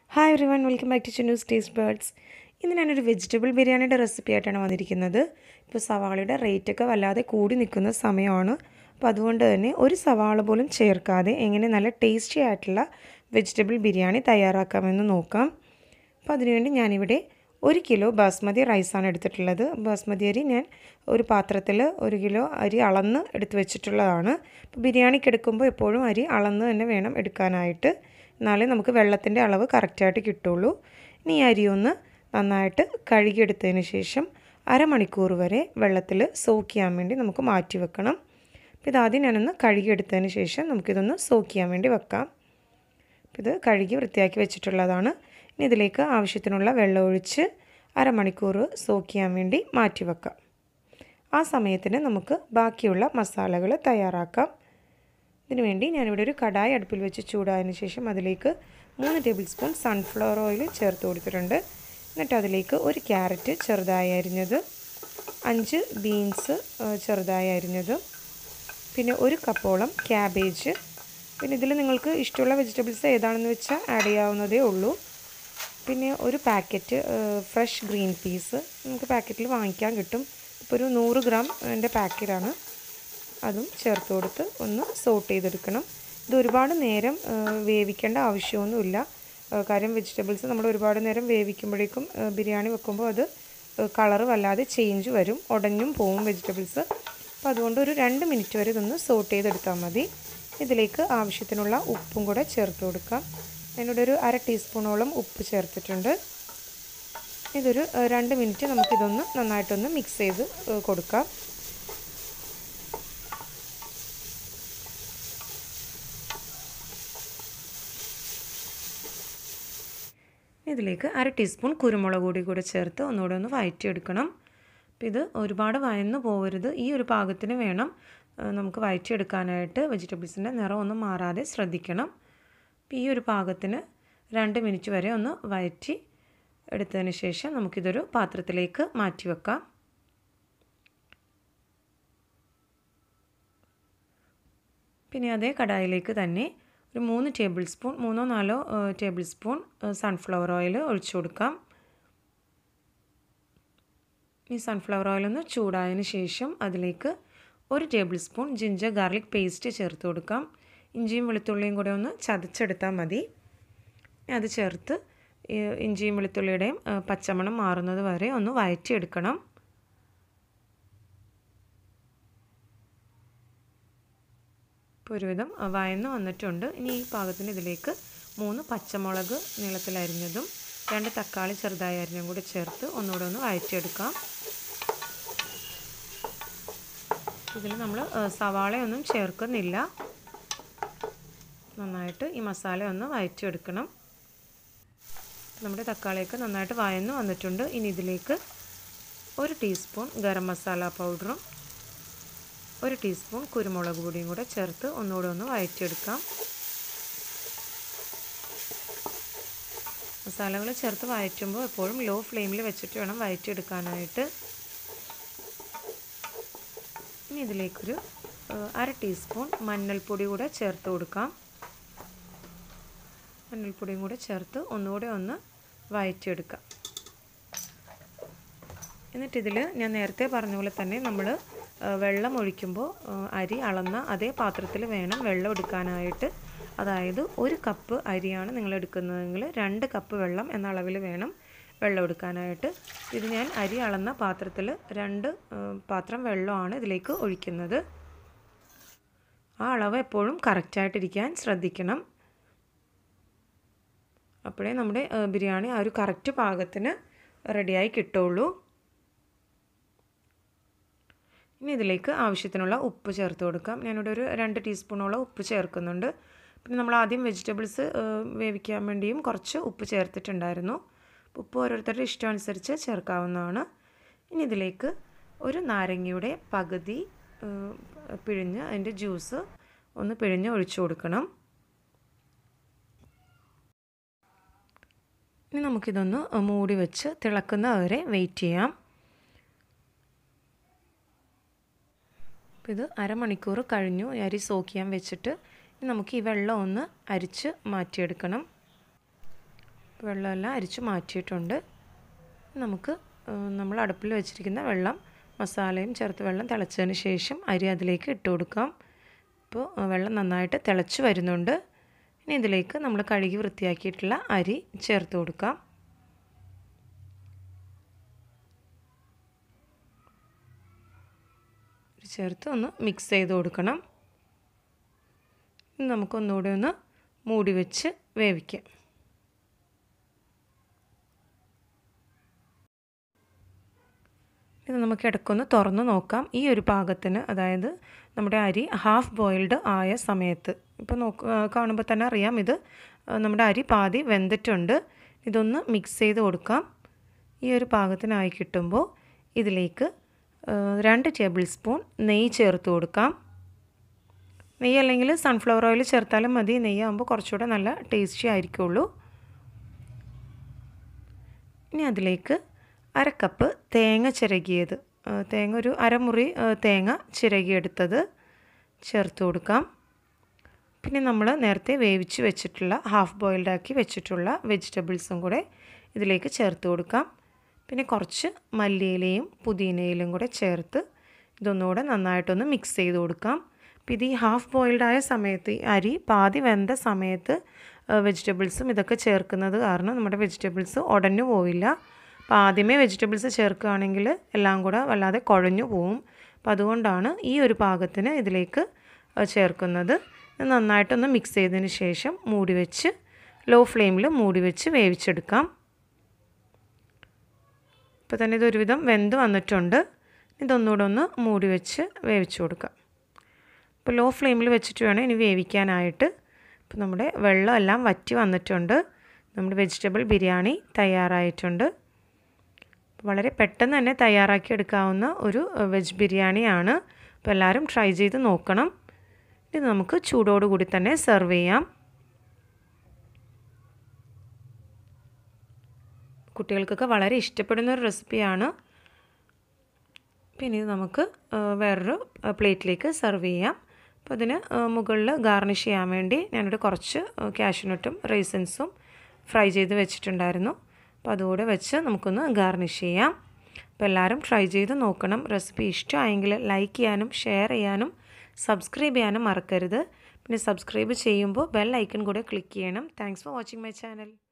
hi everyone welcome back to Chinnu's taste buds ഇന്ന് ഞാനൊരു vegetable ബിരിയാണിയുടെ റെസിപ്പി ആയിട്ടാണ് വന്നിരിക്കുന്നത് ഇപ്പോൾ സവാളയുടെ റേറ്റൊക്കെ വല്ലാതെ കൂടി നിൽക്കുന്ന സമയമാണ് അപ്പോൾ അതുകൊണ്ട് തന്നെ ഒരു സവാള പോലും ചേർക്കാതെ എങ്ങനെ നല്ല ടേസ്റ്റി ആയിട്ടുള്ള വെജിറ്റബിൾ ബിരിയാണി തയ്യാറാക്കാമെന്ന് നോക്കാം അപ്പോൾ അതിനുവേണ്ടി ഞാനിവിടെ ഒരു കിലോ ബാസ്മതി റൈസാണ് എടുത്തിട്ടുള്ളത് ബാസ്മതി അരി ഞാൻ ഒരു പാത്രത്തിൽ ഒരു കിലോ അരി അളന്ന് എടുത്ത് വെച്ചിട്ടുള്ളതാണ് അപ്പോൾ ബിരിയാണിക്ക് എടുക്കുമ്പോൾ എപ്പോഴും അരി അളന്ന് തന്നെ വേണം എടുക്കാനായിട്ട് എന്നാലേ നമുക്ക് വെള്ളത്തിൻ്റെ അളവ് കറക്റ്റായിട്ട് കിട്ടുള്ളൂ ഇനി ഈ അരി ഒന്ന് നന്നായിട്ട് കഴുകിയെടുത്തതിന് ശേഷം അരമണിക്കൂർ വരെ വെള്ളത്തിൽ സോക്ക് ചെയ്യാൻ വേണ്ടി നമുക്ക് മാറ്റി വെക്കണം അപ്പോൾ ഇതാദ്യം ഞാനൊന്ന് കഴുകിയെടുത്തതിന് ശേഷം നമുക്കിതൊന്ന് സോക്ക് ചെയ്യാൻ വേണ്ടി വെക്കാം ഇത് കഴുകി വൃത്തിയാക്കി വെച്ചിട്ടുള്ളതാണ് ഇനി ഇതിലേക്ക് ആവശ്യത്തിനുള്ള വെള്ളം ഒഴിച്ച് അരമണിക്കൂർ സോക്ക് ചെയ്യാൻ വേണ്ടി മാറ്റി വെക്കാം ആ സമയത്തിന് നമുക്ക് ബാക്കിയുള്ള മസാലകൾ തയ്യാറാക്കാം ഇതിനു വേണ്ടി ഞാനിവിടെ ഒരു കടായി അടുപ്പിൽ വെച്ച് ചൂടായതിനു ശേഷം അതിലേക്ക് മൂന്ന് ടേബിൾ സ്പൂൺ സൺഫ്ലവർ ഓയിൽ ചേർത്ത് കൊടുത്തിട്ടുണ്ട് എന്നിട്ട് അതിലേക്ക് ഒരു ക്യാരറ്റ് ചെറുതായി അരിഞ്ഞത് അഞ്ച് ബീൻസ് ചെറുതായി അരിഞ്ഞത് പിന്നെ ഒരു കപ്പോളം ക്യാബേജ് പിന്നെ ഇതിൽ നിങ്ങൾക്ക് ഇഷ്ടമുള്ള വെജിറ്റബിൾസ് ഏതാണെന്ന് വെച്ചാൽ ആഡ് ചെയ്യാവുന്നതേ ഉള്ളൂ പിന്നെ ഒരു പാക്കറ്റ് ഫ്രഷ് ഗ്രീൻ പീസ് നമുക്ക് പാക്കറ്റിൽ വാങ്ങിക്കാൻ കിട്ടും ഇപ്പോൾ ഒരു നൂറ് ഗ്രാം എൻ്റെ പാക്കറ്റാണ് അതും ചേർത്ത് കൊടുത്ത് ഒന്ന് സോട്ട് ചെയ്തെടുക്കണം ഇത് ഒരുപാട് നേരം വേവിക്കേണ്ട ആവശ്യമൊന്നുമില്ല കാര്യം വെജിറ്റബിൾസ് നമ്മൾ ഒരുപാട് നേരം വേവിക്കുമ്പോഴേക്കും ബിരിയാണി വെക്കുമ്പോൾ അത് കളറ് വല്ലാതെ ചേഞ്ച് വരും ഉടഞ്ഞും പോവും വെജിറ്റബിൾസ് അപ്പോൾ അതുകൊണ്ട് ഒരു രണ്ട് മിനിറ്റ് വരെ ഇതൊന്ന് സോട്ട് ചെയ്തെടുത്താൽ മതി ഇതിലേക്ക് ആവശ്യത്തിനുള്ള ഉപ്പും കൂടെ ചേർത്ത് കൊടുക്കാം ഞാനിവിടെ ഒരു അര ടീസ്പൂണോളം ഉപ്പ് ചേർത്തിട്ടുണ്ട് ഇതൊരു രണ്ട് മിനിറ്റ് നമുക്കിതൊന്ന് നന്നായിട്ടൊന്ന് മിക്സ് ചെയ്ത് കൊടുക്കാം ഇതിലേക്ക് അര ടീസ്പൂൺ കുരുമുളക് പൊടി കൂടെ ചേർത്ത് ഒന്നുകൂടെ ഒന്ന് വഴറ്റിയെടുക്കണം അപ്പോൾ ഇത് ഒരുപാട് വയന്ന് പോകരുത് ഈ ഒരു പാകത്തിന് വേണം നമുക്ക് വഴറ്റിയെടുക്കാനായിട്ട് വെജിറ്റബിൾസിൻ്റെ നിറം ഒന്നും മാറാതെ ശ്രദ്ധിക്കണം അപ്പോൾ ഈ ഒരു പാകത്തിന് രണ്ട് മിനിറ്റ് വരെ ഒന്ന് വഴറ്റി എടുത്തതിന് ശേഷം നമുക്കിതൊരു പാത്രത്തിലേക്ക് മാറ്റി വെക്കാം പിന്നെ അതേ കടായിലേക്ക് തന്നെ ഒരു മൂന്ന് ടേബിൾ സ്പൂൺ മൂന്നോ നാലോ ടേബിൾ സ്പൂൺ സൺഫ്ലവർ ഓയിൽ ഒഴിച്ചു കൊടുക്കാം ഈ സൺഫ്ലവർ ഓയിൽ ഒന്ന് ചൂടായതിന് ശേഷം അതിലേക്ക് ഒരു tablespoon ginger garlic paste ചേർത്ത് കൊടുക്കാം ഇഞ്ചിയും വെളുത്തുള്ളിയും കൂടെ ഒന്ന് ചതച്ചെടുത്താൽ മതി അത് ചേർത്ത് ഇഞ്ചിയും വെളുത്തുള്ളിയുടെയും പച്ചമണം മാറുന്നത് വരെ ഒന്ന് വഴറ്റിയെടുക്കണം ഇപ്പോൾ ഒരുവിധം വയന്ന് വന്നിട്ടുണ്ട് ഇനി ഈ പാകത്തിന് ഇതിലേക്ക് മൂന്ന് പച്ചമുളക് നീളത്തിലരിഞ്ഞതും രണ്ട് തക്കാളി ചെറുതായി അരിഞ്ഞും കൂടി ചേർത്ത് ഒന്നുകൂടെ ഒന്ന് വഴറ്റിയെടുക്കാം ഇതിൽ നമ്മൾ സവാളയൊന്നും ചേർക്കുന്നില്ല നന്നായിട്ട് ഈ മസാല ഒന്ന് വഴറ്റിയെടുക്കണം നമ്മുടെ തക്കാളിയൊക്കെ നന്നായിട്ട് വയന്ന് വന്നിട്ടുണ്ട് ഇനി ഇതിലേക്ക് ഒരു ടീസ്പൂൺ ഗരം മസാല പൗഡറും ഒരു ടീസ്പൂൺ കുരുമുളക് പൊടിയും കൂടെ ചേർത്ത് ഒന്നുകൂടെ ഒന്ന് വഴറ്റിയെടുക്കാം മസാലകൾ ചേർത്ത് വഴറ്റുമ്പോൾ എപ്പോഴും ലോ ഫ്ലെയിമിൽ വെച്ചിട്ട് വേണം വഴറ്റിയെടുക്കാനായിട്ട് ഇനി ഇതിലേക്കൊരു അര ടീസ്പൂൺ മഞ്ഞൾപ്പൊടി കൂടെ ചേർത്ത് കൊടുക്കാം മഞ്ഞൾപ്പൊടിയും കൂടെ ചേർത്ത് ഒന്നുകൂടെ ഒന്ന് വഴറ്റിയെടുക്കാം എന്നിട്ടിതിൽ ഞാൻ നേരത്തെ പറഞ്ഞ പോലെ തന്നെ നമ്മൾ വെള്ളം ഒഴിക്കുമ്പോൾ അരി അളന്ന അതേ പാത്രത്തിൽ വേണം വെള്ളം എടുക്കാനായിട്ട് അതായത് ഒരു കപ്പ് അരിയാണ് നിങ്ങൾ എടുക്കുന്നതെങ്കിൽ രണ്ട് കപ്പ് വെള്ളം എന്ന അളവിൽ വേണം വെള്ളം എടുക്കാനായിട്ട് ഇത് ഞാൻ അരി അളന്ന പാത്രത്തിൽ രണ്ട് പാത്രം വെള്ളമാണ് ഇതിലേക്ക് ഒഴിക്കുന്നത് ആ അളവ് എപ്പോഴും കറക്റ്റായിട്ടിരിക്കാൻ ശ്രദ്ധിക്കണം അപ്പോഴേ നമ്മുടെ ബിരിയാണി ആ ഒരു കറക്റ്റ് പാകത്തിന് റെഡിയായി കിട്ടുള്ളൂ ഇനി ഇതിലേക്ക് ആവശ്യത്തിനുള്ള ഉപ്പ് ചേർത്ത് കൊടുക്കാം ഞാനിവിടെ ഒരു രണ്ട് ടീസ്പൂണോളം ഉപ്പ് ചേർക്കുന്നുണ്ട് പിന്നെ നമ്മൾ ആദ്യം വെജിറ്റബിൾസ് വേവിക്കാൻ വേണ്ടിയും കുറച്ച് ഉപ്പ് ചേർത്തിട്ടുണ്ടായിരുന്നു ഉപ്പ് ഓരോരുത്തരുടെ ഇഷ്ടമനുസരിച്ച് ചേർക്കാവുന്നതാണ് ഇനി ഇതിലേക്ക് ഒരു നാരങ്ങയുടെ പകുതി പിഴിഞ്ഞ് അതിൻ്റെ ജ്യൂസ് ഒന്ന് പിഴിഞ്ഞ് ഒഴിച്ചു കൊടുക്കണം ഇനി നമുക്കിതൊന്ന് മൂടി വെച്ച് തിളക്കുന്ന വരെ വെയിറ്റ് ചെയ്യാം ഇത് അരമണിക്കൂർ കഴിഞ്ഞു അരി സോക്ക് ചെയ്യാൻ വെച്ചിട്ട് നമുക്ക് ഈ വെള്ളം ഒന്ന് അരിച്ച് മാറ്റിയെടുക്കണം വെള്ളമെല്ലാം അരിച്ച് മാറ്റിയിട്ടുണ്ട് നമുക്ക് നമ്മൾ അടുപ്പിൽ വെച്ചിരിക്കുന്ന വെള്ളം മസാലയും ചേർത്ത് വെള്ളം തിളച്ചതിന് ശേഷം അരി അതിലേക്ക് ഇട്ട് കൊടുക്കാം ഇപ്പോൾ വെള്ളം നന്നായിട്ട് തിളച്ച് വരുന്നുണ്ട് ഇനി ഇതിലേക്ക് നമ്മൾ കഴുകി വൃത്തിയാക്കിയിട്ടുള്ള അരി ചേർത്ത് കൊടുക്കാം ചേർത്ത് ഒന്ന് മിക്സ് ചെയ്ത് കൊടുക്കണം നമുക്കൊന്നുകൂടെ ഒന്ന് മൂടി വെച്ച് വേവിക്കാം ഇത് നമുക്ക് ഇടയ്ക്കൊന്ന് തുറന്ന് നോക്കാം ഈ ഒരു പാകത്തിന് അതായത് നമ്മുടെ അരി ഹാഫ് ബോയിൽഡ് ആയ സമയത്ത് ഇപ്പോൾ നോക്ക് കാണുമ്പോൾ തന്നെ അറിയാം ഇത് നമ്മുടെ അരി പാതി വെന്തിട്ടുണ്ട് ഇതൊന്ന് മിക്സ് ചെയ്ത് കൊടുക്കാം ഈ ഒരു പാകത്തിനായി കിട്ടുമ്പോൾ ഇതിലേക്ക് രണ്ട് ടേബിൾ സ്പൂൺ നെയ്യ് ചേർത്ത് കൊടുക്കാം നെയ്യ് അല്ലെങ്കിൽ സൺഫ്ലവർ ഓയിൽ ചേർത്താലും മതി നെയ്യാകുമ്പോൾ കുറച്ചുകൂടെ നല്ല ടേസ്റ്റി ആയിരിക്കുള്ളൂ ഇനി അതിലേക്ക് അര കപ്പ് തേങ്ങ ചിരകിയത് തേങ്ങ ഒരു അരമുറി തേങ്ങ ചിരകിയെടുത്തത് ചേർത്ത് കൊടുക്കാം പിന്നെ നമ്മൾ നേരത്തെ വേവിച്ച് വെച്ചിട്ടുള്ള ഹാഫ് ബോയിൽഡ് ആക്കി വെച്ചിട്ടുള്ള വെജിറ്റബിൾസും കൂടെ ഇതിലേക്ക് ചേർത്ത് കൊടുക്കാം പിന്നെ കുറച്ച് മല്ലിയിലയും പുതിനയിലും കൂടെ ചേർത്ത് ഇതൊന്നുകൂടെ നന്നായിട്ടൊന്ന് മിക്സ് ചെയ്ത് കൊടുക്കാം അപ്പോൾ ഇത് ഈ ഹാഫ് ബോയിൽഡ് ആയ സമയത്ത് ഈ അരി പാതി വെന്ത സമയത്ത് വെജിറ്റബിൾസും ഇതൊക്കെ ചേർക്കുന്നത് കാരണം നമ്മുടെ വെജിറ്റബിൾസ് ഉടഞ്ഞു പോയില്ല അപ്പോൾ ആദ്യമേ വെജിറ്റബിൾസ് ചേർക്കുകയാണെങ്കിൽ എല്ലാം കൂടെ വല്ലാതെ കുഴഞ്ഞു പോവും അപ്പോൾ അതുകൊണ്ടാണ് ഈ ഒരു പാകത്തിന് ഇതിലേക്ക് ചേർക്കുന്നത് നന്നായിട്ടൊന്ന് മിക്സ് ചെയ്തതിന് ശേഷം മൂടി വെച്ച് ലോ ഫ്ലെയിമിൽ മൂടി വെച്ച് വേവിച്ചെടുക്കാം ഇപ്പോൾ തന്നെ ഇതൊരുവിധം വെന്ത് വന്നിട്ടുണ്ട് ഇതൊന്നുകൂടെ ഒന്ന് മൂടി വെച്ച് വേവിച്ച് കൊടുക്കാം ഇപ്പോൾ ലോ ഫ്ലെയിമിൽ വെച്ചിട്ട് വേണം ഇനി വേവിക്കാനായിട്ട് ഇപ്പോൾ നമ്മുടെ വെള്ളം എല്ലാം വറ്റി വന്നിട്ടുണ്ട് നമ്മുടെ വെജിറ്റബിൾ ബിരിയാണി തയ്യാറായിട്ടുണ്ട് വളരെ പെട്ടെന്ന് തന്നെ തയ്യാറാക്കി എടുക്കാവുന്ന ഒരു വെജ് ബിരിയാണിയാണ് അപ്പോൾ എല്ലാവരും ട്രൈ ചെയ്ത് നോക്കണം ഇത് നമുക്ക് ചൂടോടുകൂടി തന്നെ സെർവ് ചെയ്യാം കുട്ടികൾക്കൊക്കെ വളരെ ഇഷ്ടപ്പെടുന്ന ഒരു റെസിപ്പിയാണ് പിന്നെ ഇത് നമുക്ക് വേറൊരു പ്ലേറ്റിലേക്ക് സെർവ് ചെയ്യാം അപ്പോൾ അതിന് മുകളിൽ ഗാർണിഷ് ചെയ്യാൻ വേണ്ടി ഞാനിവിടെ കുറച്ച് കാഷ്യൂനട്ടും റൈസൻസും ഫ്രൈ ചെയ്ത് വെച്ചിട്ടുണ്ടായിരുന്നു അപ്പോൾ അതുകൂടെ വെച്ച് നമുക്കൊന്ന് ഗാർണിഷ് ചെയ്യാം അപ്പോൾ എല്ലാവരും ട്രൈ ചെയ്ത് നോക്കണം റെസിപ്പി ഇഷ്ടമായെങ്കിൽ ലൈക്ക് ചെയ്യാനും ഷെയർ ചെയ്യാനും സബ്സ്ക്രൈബ് ചെയ്യാനും മറക്കരുത് പിന്നെ സബ്സ്ക്രൈബ് ചെയ്യുമ്പോൾ ബെൽ ഐക്കൺ കൂടെ ക്ലിക്ക് ചെയ്യണം thanks for watching my channel